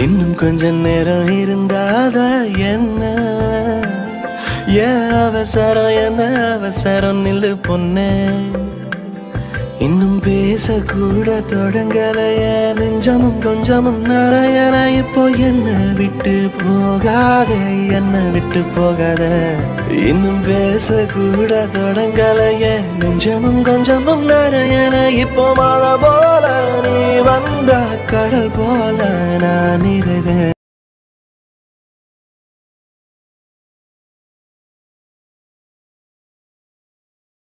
இன்னும் கொஞ்ச நேரம் இருந்தாத என்ன ஏன் அவசரம் என்ன அவசரம் நில்லு பொண்ணே இன்னும் பேசக்கூட தொடங்கலைய நெஞ்சமும் கொஞ்சமும் நிறையற இப்போ என்ன விட்டு போகாத என்ன விட்டு போகாத இன்னும் பேசக்கூட தொடங்கலைய நெஞ்சமும் கொஞ்சமும் நிறையற இப்போ மழை போல நீ வந்த கடல் போல நான் இருவேன்